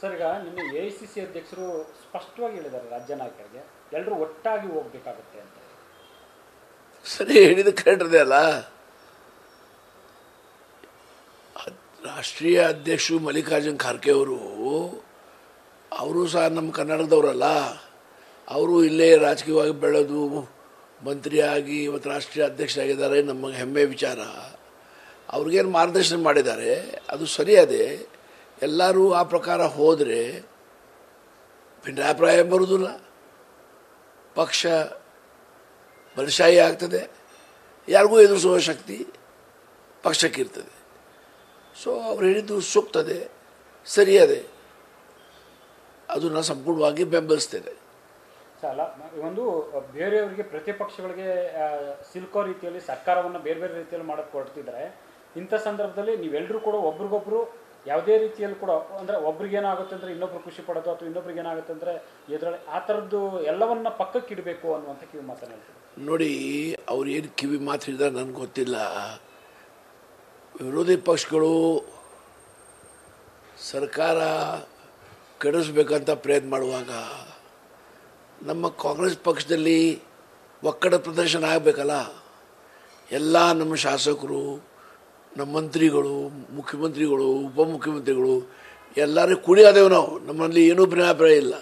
sir ಈಗ ನಿನ್ನೆ A I C C ಅಧ್ಯಕ್ಷರು ಸ್ಪಷ್ಟವಾಗಿ ಹೇಳಿದ್ದಾರೆ ರಾಜ್ಯ ನಾಯಕರಿಗೆ ಎಲ್ಲರೂ ಒಟ್ಟಾಗಿ ಹೋಗ್ಬೇಕಾಗುತ್ತೆ ಅಂತ ಸರಿ ಹೇಳಿದ ಕರೆಕ್ಟ್ ಅಲ್ಲ ಅದ್- ರಾಷ್ಟ್ರೀಯ ಅಧ್ಯಕ್ಷರು ಮಲ್ಲಿಕಾರ್ಜುನ್ ಖರ್ಗೆ ಅವರು ಅವರು ಸಹ ನಮ್ಮ ಕರ್ನಾಟಕದವರಲ್ಲ ಅವರು ಇಲ್ಲೇ ರಾಜಕೀಯವಾಗಿ ಬೆಳೆದು ಮಂತ್ರಿಯಾಗಿ ಇವತ್ತು ರಾಷ್ಟ್ರೀಯ ಅಧ್ಯಕ್ಷರಾಗಿದ್ದಾರೆ ನಮ್ಮ ಹೆಮ್ಮೆ ವಿಚಾರ ಅವ್ರಿಗೇನು ಮಾರ್ಗದರ್ಶನ ಮಾಡಿದ್ದಾರೆ ಅದು ಸರಿಯಾದೆ ಎಲ್ಲರೂ ಆ ಪ್ರಕಾರ ಹೋದರೆ ಭಿನ್ನಾಭಿಪ್ರಾಯ ಬರುವುದಿಲ್ಲ ಪಕ್ಷ ಬಲಶಾಹಿ ಆಗ್ತದೆ ಯಾರಿಗೂ ಎದುರಿಸುವ ಶಕ್ತಿ ಪಕ್ಷಕ್ಕಿರ್ತದೆ ಸೊ ಅವ್ರು ಹೇಳಿದ್ದು ಸೂಕ್ತದೆ ಸರಿಯದೆ ಅದನ್ನು ಸಂಪೂರ್ಣವಾಗಿ ಬೆಂಬಲಿಸ್ತೇನೆ ಸರ್, ಅಲ್ಲ ಒಂದು ಬೇರೆಯವರಿಗೆ ಪ್ರತಿಪಕ್ಷಗಳಿಗೆ ಆ, ಸಿಲ್ಕೋ ರೀತಿಯಲ್ಲಿ ಸರ್ಕಾರವನ್ನು ಬೇರೆ ಬೇರೆ ರೀತಿಯಲ್ಲಿ ಮಾಡಕ್ಕೆ ಹೊರಡ್ತಿದ್ದಾರೆ ಇಂಥ ಸಂದರ್ಭದಲ್ಲಿ ನೀವೆಲ್ಲರೂ ಕೂಡ ಒಬ್ರಿಗೊಬ್ರು ಯಾವುದೇ ರೀತಿಯಲ್ಲಿ ಕೂಡ ಅಂದ್ರೆ ಒಬ್ರಿಗೆ ಏನಾಗುತ್ತೆ ಅಂದ್ರೆ ಇನ್ನೊಬ್ರು ಖುಷಿ ಪಡೋದು ಅಥವಾ ಇನ್ನೊಬ್ರಿಗೆ ಏನಾಗುತ್ತೆ ಅಂದ್ರೆ ಎದುರಲ್ಲಿ ಆ ಥರದ್ದು ಎಲ್ಲವನ್ನ ಪಕ್ಕಕ್ಕೆ ಇಡಬೇಕು ಅನ್ನುವಂಥ ಕಿವಿ ಮಾತನ್ನ ಹೇಳ್ತೀವಿ ನೋಡಿ ಅವ್ರು ಏನು ಕಿವಿ ಮಾತು ಹೇಳಿದಾರೆ ನನಗೆ ಗೊತ್ತಿಲ್ಲ ವಿರೋಧಿ ಪಕ್ಷಗಳು ಸರ್ಕಾರ ಕೆಡಿಸ್ಬೇಕಂತ ಪ್ರಯತ್ನ ಮಾಡುವಾಗ ನಮ್ಮ ಕಾಂಗ್ರೆಸ್ ಪಕ್ಷದಲ್ಲಿ ಒಕ್ಕಡ ಪ್ರದರ್ಶನ ಆಗಬೇಕಲ್ಲ ಎಲ್ಲ ನಮ್ಮ ಶಾಸಕರು ನಮ್ಮ ಮಂತ್ರಿಗಳು ಮುಖ್ಯಮಂತ್ರಿಗಳು ಉಪಮುಖ್ಯಮಂತ್ರಿಗಳು ಎಲ್ಲರೂ ಕೂಡಿ ಆದೇವು ನಾವು ನಮ್ಮಲ್ಲಿ ಏನೂ ಭಿನ್ನಾಭಿಪ್ರಾಯ ಇಲ್ಲ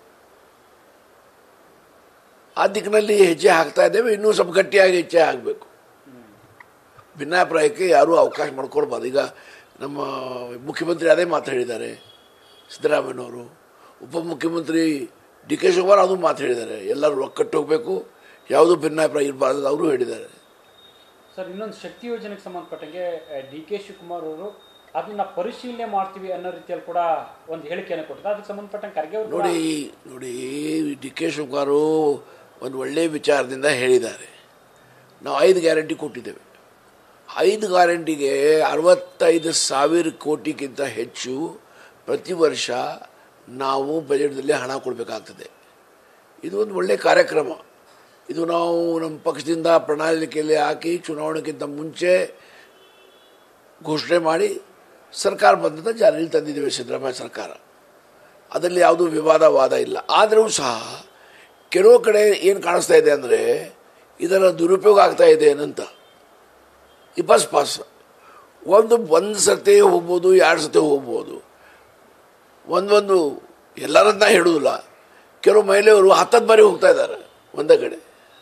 ಆ ದಿಕ್ಕಿನಲ್ಲಿ ಹೆಜ್ಜೆ ಹಾಕ್ತಾ ಇದ್ದೇವೆ ಇನ್ನೂ ಸ್ವಲ್ಪ ಗಟ್ಟಿಯಾಗಿ ಹೆಜ್ಜೆ ಆಗಬೇಕು ಭಿನ್ನಾಭಿಪ್ರಾಯಕ್ಕೆ ಯಾರೂ ಅವಕಾಶ ಮಾಡ್ಕೊಳ್ಬಾರ್ದು ಈಗ ನಮ್ಮ ಮುಖ್ಯಮಂತ್ರಿ ಅದೇ ಮಾತು ಹೇಳಿದ್ದಾರೆ ಸಿದ್ದರಾಮಯ್ಯನವರು ಉಪಮುಖ್ಯಮಂತ್ರಿ ಡಿ ಕೆ ಶಿವಕುಮಾರ್ ಅದು ಮಾತು ಹೇಳಿದ್ದಾರೆ ಎಲ್ಲರೂ ಒಕ್ಕಟ್ಟು ಹೋಗಬೇಕು ಯಾವುದೂ ಭಿನ್ನಾಭಿಪ್ರಾಯ ಇರಬಾರ್ದು ಅವರು ಹೇಳಿದ್ದಾರೆ ಸರ್ ಇನ್ನೊಂದು ಶಕ್ತಿ ಯೋಜನೆಗೆ ಸಂಬಂಧಪಟ್ಟಂಗೆ ಡಿ ಕೆ ಶಿವಕುಮಾರ್ ಅವರು ಅದನ್ನ ಪರಿಶೀಲನೆ ಮಾಡ್ತೀವಿ ಅನ್ನೋ ರೀತಿಯಲ್ಲಿ ಕೂಡ ಒಂದು ಹೇಳಿಕೆಯನ್ನು ಕೊಟ್ಟಿದ್ದಾರೆ ಅದಕ್ಕೆ ಸಂಬಂಧಪಟ್ಟಂಗೆ ಖರ್ಗೆ ಅವರು ಕೂಡ- ನೋಡಿ ನೋಡಿ ಡಿ ಕೆ ಶಿವಕುಮಾರು ಒಂದು ಒಳ್ಳೆಯ ವಿಚಾರದಿಂದ ಹೇಳಿದ್ದಾರೆ ನಾವು ಐದು ಗ್ಯಾರಂಟಿ ಕೊಟ್ಟಿದ್ದೇವೆ ಐದು ಗ್ಯಾರಂಟಿಗೆ ಅರವತ್ತೈದು ಸಾವಿರ ಕೋಟಿಗಿಂತ ಹೆಚ್ಚು ಪ್ರತಿ ವರ್ಷ ನಾವು ಬಜೆಟ್ದಲ್ಲಿ ಹಣ ಕೊಡಬೇಕಾಗ್ತದೆ ಇದು ಒಂದು ಒಳ್ಳೆಯ ಕಾರ್ಯಕ್ರಮ ಇದು ನಾವು ನಮ್ಮ ಪಕ್ಷದಿಂದ ಪ್ರಣಾಳಿಕೆಯಲ್ಲಿ ಹಾಕಿ ಚುನಾವಣೆಗಿಂತ ಮುಂಚೆ ಘೋಷಣೆ ಮಾಡಿ ಸರ್ಕಾರ ಬಂದಂತ ಜಾರಿಯಲ್ಲಿ ತಂದಿದ್ದೇವೆ ಸಿದ್ದರಾಮಯ್ಯ ಸರ್ಕಾರ ಅದರಲ್ಲಿ ಯಾವುದೂ ವಿವಾದ ವಾದ ಇಲ್ಲ ಆದರೂ ಸಹ ಕೆಲವು ಕಡೆ ಏನು ಕಾಣಿಸ್ತಾ ಇದೆ ಅಂದರೆ ಇದರ ದುರುಪಯೋಗ ಆಗ್ತಾ ಇದೆ ಏನಂತ ಈ ಬಸ್ ಪಾಸ್ ಒಂದು ಒಂದು ಸರ್ತಿ ಹೋಗ್ಬೋದು ಎರಡು ಸರ್ತಿ ಹೋಗ್ಬೋದು ಒಂದೊಂದು ಎಲ್ಲರನ್ನ ಹೇಳುವುದಿಲ್ಲ ಕೆಲವು ಮಹಿಳೆಯರು ಹತ್ತತ್ತು ಬಾರಿ ಹೋಗ್ತಾ ಇದ್ದಾರೆ ಒಂದೇ ಕಡೆ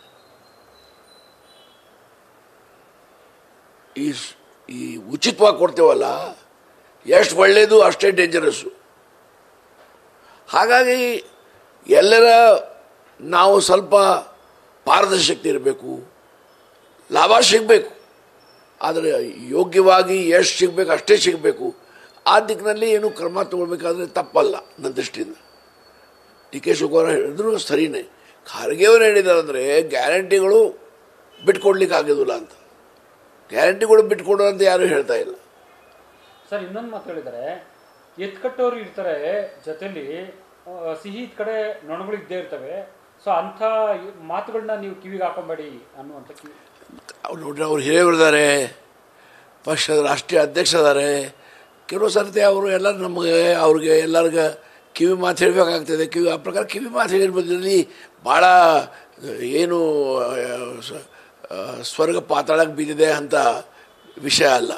ಈ ಸ್- ಈ ಉಚಿತವಾಗಿ ಕೊಡ್ತೇವಲ್ಲ ಎಷ್ಟು ಒಳ್ಳೆಯದು ಅಷ್ಟೇ ಡೇಂಜರಸ್ಸು ಹಾಗಾಗಿ ಎಲ್ಲರ ನಾವು ಸ್ವಲ್ಪ ಪಾರದರ್ಶಕತೆ ಇರಬೇಕು ಲಾಭ ಸಿಗಬೇಕು ಆದರೆ ಯೋಗ್ಯವಾಗಿ ಎಷ್ಟು ಸಿಗಬೇಕು ಅಷ್ಟೇ ಸಿಗಬೇಕು ಆ ದಿಕ್ಕಿನಲ್ಲಿ ಏನು ಕ್ರಮ ತಗೊಳ್ಬೇಕಾದ್ರೆ ತಪ್ಪಲ್ಲ ನನ್ನ ದೃಷ್ಟಿಯಿಂದ ಡಿ ಕೆ ಶಿವಕುಮಾರ್ ಹೇಳಿದ್ರು ಸರಿನೇ ಖಾರ್ಗೆಯವರು ಹೇಳಿದ್ದಾರೆ ಅಂದರೆ ಗ್ಯಾರಂಟಿಗಳು ಬಿಟ್ಕೊಡ್ಲಿಕ್ಕೆ ಆಗೋದಿಲ್ಲ ಅಂತ ಗ್ಯಾರಂಟಿಗಳು ಬಿಟ್ಕೊಡು ಅಂತ ಯಾರೂ ಹೇಳ್ತಾ ಇಲ್ಲ ಸರ್ ಇನ್ನೊಂದು ಮಾತು ಹೇಳಿದ್ದಾರೆ ಎತ್ಕಟ್ಟೋರು ಇರ್ತಾರೆ ಜೊತೆಲಿ ಆ, ಸಿಹಿ ಇದ್ ಕಡೆ ನೊಣಗಳು ಇದ್ದೇ ಇರ್ತವೆ ಸೊ ಅಂಥ ಮಾತುಗಳನ್ನ ನೀವು ಕಿವಿಗೆ ಹಾಕೊಂಬೇಡಿ ಅನ್ನುವಂಥ ಕಿವಿ ಅವ್ರು ನೋಡ್ರಿ ಅವ್ರು ಹಿರಿಯರಿದ್ದಾರೆ ಪಕ್ಷದ ರಾಷ್ಟ್ರೀಯ ಅಧ್ಯಕ್ಷರಿದ್ದಾರೆ ಕೆಲವು ಸರ್ತಿ ಅವರು ಎಲ್ಲ ನಮಗೆ ಅವ್ರಿಗೆ ಎಲ್ಲರಿಗ ಕಿವಿ ಮಾತು ಹೇಳಬೇಕಾಗ್ತದೆ ಕಿವಿ ಆ ಪ್ರಕಾರ ಕಿವಿ ಮಾತು ಹೇಳಿರ್ಬೋದ್ರಲ್ಲಿ ಭಾಳ ಏನು ಆ, ಸ- ಆ, ಸ್ವರ್ಗ ಪಾತಾಳಕ್ಕೆ ಬಿದ್ದಿದೆ ಅಂತ ವಿಷಯ ಅಲ್ಲ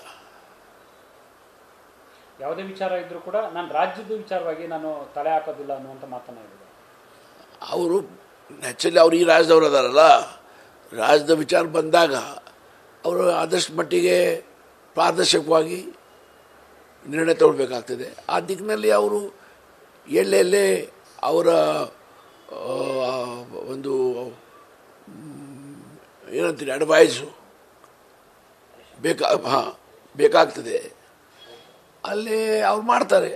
ಯಾವುದೇ ವಿಚಾರ ಇದ್ರೂ ಕೂಡ ನಾನು ರಾಜ್ಯದ ವಿಚಾರವಾಗಿ ನಾನು ತಲೆ ಹಾಕೋದಿಲ್ಲ ಅನ್ನುವಂಥ ಮಾತನ್ನ ಹೇಳಿದ್ದಾರೆ ಅವರು ಆ್ಯಕ್ಚುಲಿ ಅವ್ರು ಈ ರಾಜ್ಯದವ್ರು ಅದಾರಲ್ಲ ರಾಜ್ಯದ ವಿಚಾರ ಬಂದಾಗ ಅವರು ಆದಷ್ಟು ಮಟ್ಟಿಗೆ ಪಾರದರ್ಶಕವಾಗಿ ನಿರ್ಣಯ ತಗೊಳ್ಬೇಕಾಗ್ತದೆ ಆ ದಿಕ್ಕಿನಲ್ಲಿ ಅವರು ಎಲ್ಲೆಲ್ಲೇ ಅವರ ಆ, ಒಂದು ಮ್, ಏನಂತೀರಿ ಅಡ್ವೈಸು ಬೇಕಾ ಹಾಂ ಬೇಕಾಗ್ತದೆ ಅಲ್ಲಿ ಅವ್ರು ಮಾಡ್ತಾರೆ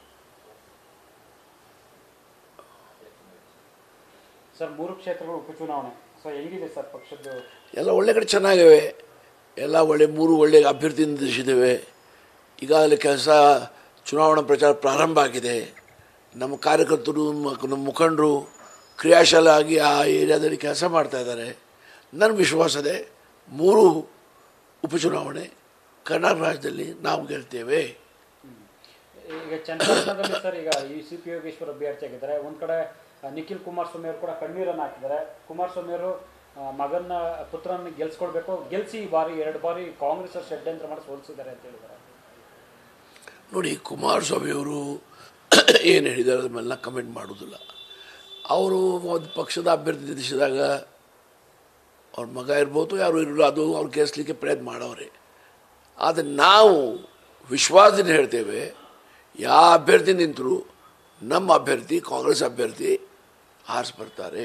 ಸರ್ ಮೂರು ಕ್ಷೇತ್ರಗಳು ಉಪಚುನಾವಣೆ ಸೊ ಹೆಂಗಿದೆ ಸರ್ ಪಕ್ಷದ್ದು ಎಲ್ಲ ಒಳ್ಳೆ ಕಡೆ ಚೆನ್ನಾಗಿವೆ ಎಲ್ಲ ಒಳ್ಳೆ ಮೂರು ಒಳ್ಳೆ ಅಭ್ಯರ್ಥಿ ನಿಲ್ಲಿಸಿದ್ದೇವೆ ಈಗಾಗಲೇ ಕೆಲಸ ಚುನಾವಣಾ ಪ್ರಚಾರ ಪ್ರಾರಂಭ ಆಗಿದೆ ನಮ್ಮ ಕಾರ್ಯಕರ್ತರು ಮ- ನಮ್ಮ ಮುಖಂಡರು ಕ್ರಿಯಾಶೀಲ ಆಗಿ ಆ ಏರಿಯಾದಲ್ಲಿ ಕೆಲಸ ಮಾಡ್ತಾ ಇದ್ದಾರೆ ನನ್ನ ವಿಶ್ವಾಸದೆ ಮೂರು ಉಪಚುನಾವಣೆ ಕರ್ನಾಟಕ ರಾಜ್ಯದಲ್ಲಿ ನಾವು ಗೆಲ್ತೇವೆ ಈಗ ಚನ್ನಪಟ್ಟಣದಲ್ಲಿ ಸರ್ ಈಗ ಈ ಸಿ ಪಿ ಯೋಗೇಶ್ವರ್ ಅಭ್ಯರ್ಥಿ ಆಗಿದ್ದಾರೆ ಒಂದ್ ಕಡೆ ಆ, ನಿಖಿಲ್ ಕುಮಾರಸ್ವಾಮಿ ಅವರು ಕೂಡ ಕಣ್ಣೀರನ್ನು ಹಾಕಿದ್ದಾರೆ ಕುಮಾರಸ್ವಾಮಿ ಅವರು ಆ, ಮಗನ ಪುತ್ರನ ಗೆಲ್ಸ್ಕೊಳ್ಬೇಕು ಗೆಲ್ಸಿ ಈ ಬಾರಿ ಎರಡು ಬಾರಿ ಕಾಂಗ್ರೆಸ್ ಅವ್ರು ಷಡ್ಯಂತ್ರ ಮಾಡಿ ಸೋಲಿಸಿದ್ದಾರೆ ಅಂತ ಹೇಳಿದ್ದಾರೆ ನೋಡಿ ಕುಮಾರಸ್ವಾಮಿಯವರು ಏನು ಹೇಳಿದ್ದಾರೆ ಅದನ್ನೆಲ್ಲ ಕಮೆಂಟ್ ಮಾಡೋದಿಲ್ಲ ಅವರು ಒಂದು ಪಕ್ಷದ ಅಭ್ಯರ್ಥಿ ನಿಲ್ಲಿಸಿದಾಗ ಅವ್ರ ಮಗ ಇರ್ಬೋದು ಯಾರು ಇರಲ್ಲ ಅದು ಅವ್ರು ಗೆಲ್ಲಿಸ್ಲಿಕ್ಕೆ ಪ್ರಯತ್ನ ಮಾಡವ್ರೆ ಆದರೆ ನಾವು ವಿಶ್ವಾಸದಿಂದ ಹೇಳ್ತೇವೆ ಯಾವ ಅಭ್ಯರ್ಥಿ ನಿಂತರೂ ನಮ್ಮ ಅಭ್ಯರ್ಥಿ ಕಾಂಗ್ರೆಸ್ ಅಭ್ಯರ್ಥಿ ಆರಿಸಿ ಬರ್ತಾರೆ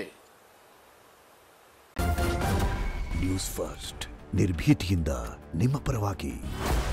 ನ್ಯೂಸ್ ಫಸ್ಟ್ ನಿರ್ಭೀತಿಯಿಂದ ನಿಮ್ಮ ಪರವಾಗಿ